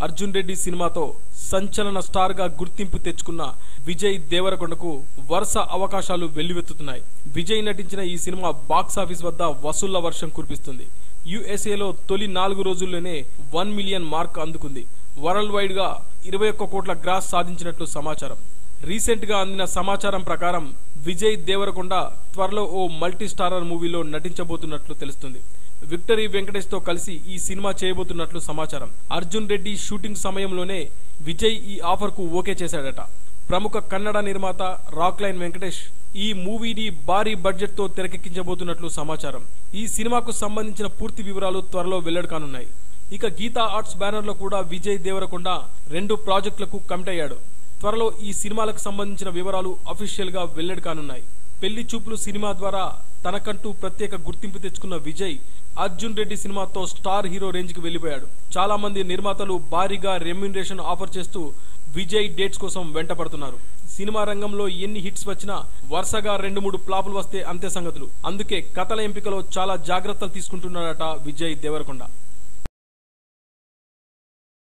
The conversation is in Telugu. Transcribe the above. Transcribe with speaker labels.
Speaker 1: అర్జున్ రెడ్డి సినిమాతో సంచలన స్టార్ గా గుర్తింపు తెచ్చుకున్న విజయ్ దేవరకొండకు వరుస అవకాశాలు వెల్లువెత్తుతున్నాయి విజయ్ నటించిన ఈ సినిమా బాక్స్ ఆఫీస్ వద్ద వసూళ్ల వర్షం కురిపిస్తుంది యుఎస్ఏలో తొలి నాలుగు రోజుల్లోనే వన్ మిలియన్ మార్క్ అందుకుంది వరల్డ్ వైడ్ గా ఇరవై ఒక్క కోట్ల గ్రాస్ సాధించినట్లు సమాచారం రీసెంట్ గా అందిన సమాచారం ప్రకారం విజయ్ దేవరకొండ త్వరలో ఓ మల్టీ స్టారర్ మూవీలో నటించబోతున్నట్లు తెలుస్తుంది విక్టరీ వెంకటేష్ తో కలిసి ఈ సినిమా చేయబోతున్నట్లు సమాచారం అర్జున్ రెడ్డి షూటింగ్ సమయంలోనే విజయ్ ఈ ఆఫర్ కు ఓకే చేశాడట ప్రముఖ కన్నడ నిర్మాత రాక్ లైన్ వెంకటేష్ ఈ మూవీని భారీ బడ్జెట్ తో తెరకెక్కించబోతున్నట్లు సమాచారం ఈ సినిమాకు సంబంధించిన పూర్తి వివరాలు త్వరలో వెల్లడి కానున్నాయి ఇక గీతా ఆర్ట్స్ బ్యానర్ లో కూడా విజయ్ దేవరకొండ రెండు ప్రాజెక్టులకు కమిట్ అయ్యాడు త్వరలో ఈ సినిమాలకు సంబంధించిన వివరాలు అఫీషియల్ గా వెల్లడి కానున్నాయి పెళ్లి చూపులు సినిమా ద్వారా తనకంటూ ప్రత్యేక గుర్తింపు తెచ్చుకున్న విజయ్ అర్జున్ రెడ్డి సినిమాతో స్టార్ హీరో రేంజ్ కి వెళ్లిపోయాడు చాలా మంది నిర్మాతలు భారీగా రెమ్యునరేషన్ ఆఫర్ చేస్తూ విజయ్ డేట్స్ కోసం వెంట పడుతున్నారు సినిమా రంగంలో ఎన్ని హిట్స్ వచ్చినా వరుసగా రెండు మూడు ఫ్లాపులు వస్తే అంతే సంగతులు అందుకే కథల ఎంపికలో చాలా జాగ్రత్తలు తీసుకుంటున్నాడట విజయ్ దేవరకొండ